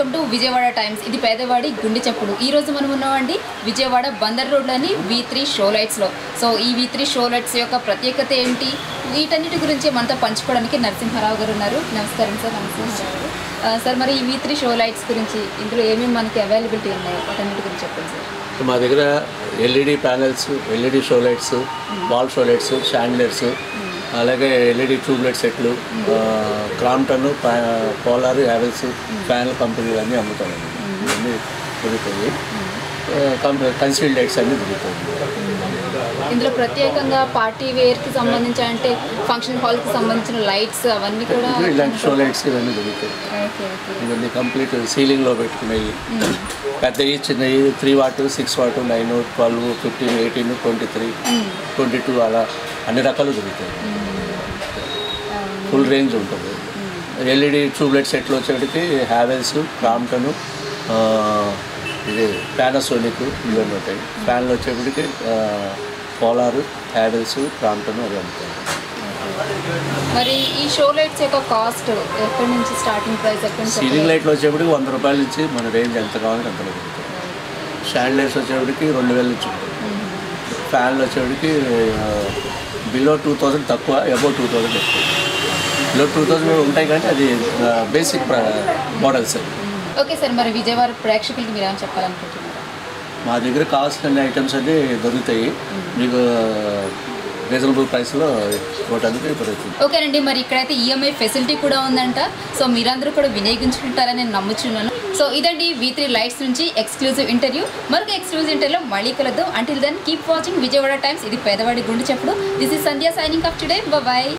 welcome to Vijayawada times ఇది పేదవాడి గుండె చప్పుడు ఈ రోజు మనం ఉన్నామండి విజయవాడ బందర్ రోడ్లోని వి త్రీ షో లైట్స్లో సో ఈ వి త్రీ షో లైట్స్ యొక్క ప్రత్యేకత ఏంటి వీటన్నిటి గురించి మనతో పంచుకోవడానికి నరసింహారావు గారు ఉన్నారు నమస్కారం సార్ నమస్తే ఆ, సార్ మరి ఈ వి త్రీ షో లైట్స్ గురించి ఇందులో ఏమేమి మనకి అవైలబిలిటీ ఉన్నాయి వాటన్నిటి గురించి చెప్పండి సార్ మా దగ్గర LED panels LED show lights wall show lights chandeliers అలాగే ఎల్ఈడి ట్యూబ్ లైట్ సెట్లు క్రాంప్టన్ పోలార్ హ్యావెల్స్ ఫ్యాన్ల కంపెనీలు అన్నీ అమ్ముతామండి ఇవన్నీ దొరుకుతాయి కన్సీల్ లైట్స్ అన్నీ దొరుకుతాయి ఇందులో ప్రత్యేకంగా పార్టీ వేర్కి సంబంధించి అంటే ఫంక్షన్ హాల్కి సంబంధించిన లైట్స్ అవన్నీ కూడా ఇలాంటి షో లైట్స్ ఇవన్నీ దొరుకుతాయి ఓకే ఓకే ఇవన్నీ కంప్లీట్ సీలింగ్లో పెట్టుకున్నాయి పెద్దవి చిన్నవి three watt six watt nine twelve fifteen eighteen twenty three twenty two అలా అన్ని రకాలు దొరుకుతాయి ఫుల్ రేంజ్ ఉంటుంది ఎల్ఈడి ట్యూబ్లైట్ సెట్లు వచ్చేటికి హ్యావెల్స్ క్రాంప్టన్ ఇది పానాసోనిక్ ఇవన్నీ ఉంటాయి ఫ్యాన్లు వచ్చేప్పటికి పోలార్ హ్యావెల్స్ క్రాంప్టన్ అవి అమ్ముతాయి మరి ఈ షో లైట్స్ యొక్క కాస్ట్ ఎక్కడి నుంచి స్టార్టింగ్ ప్రైస్ ఎక్కడి నుంచి సీలింగ్ లైట్లు వచ్చేప్పటికి వంద రూపాయల నుంచి మన రేంజ్ ఎంత కావాలంటే అంతలో దొరుకుతాయి స్టాండ్ లైట్స్ వచ్చేప్పటికి రెండు వేల నుంచి ఉంటాయి ఫ్యాన్లు వచ్చేప్పటికి బిలో టూ థౌజండ్ తక్కువ అబౌవ్ టూ థౌజండ్ ఎక్కువ బిలో టూ థౌజండ్ ఉంటాయి కానీ అది బేసిక్ మోడల్స్ ఓకే సార్ మరి విజయవాడ ప్రేక్షకులకి మీరు ఏమైనా చెప్పాలనుకుంటున్నారు మా దగ్గర కావాల్సిన ఐటమ్స్ అన్నీ దొరుకుతాయి మీకు రీజనబుల్ ప్రైస్లో ఇవ్వడానికి దొరుకుతుంది ఓకేనండి మరి ఇక్కడైతే ఈఎంఐ ఫెసిలిటీ కూడా ఉందంట సో మీరందరూ కూడా వినియోగించుకుంటారని నేను నమ్ముచున్నాను సో ఇదండి వీ త్రీ లైట్స్ నుంచి ఎక్స్క్లూజివ్ ఇంటర్వ్యూ మరొక ఎక్స్క్లూజివ్ ఇంటర్వ్యూలో మళ్ళీ కలదు until then keep watching Vijayawada times ఇది పేదవాడి గుండె చెప్పుడు this is Sandhya signing off today bye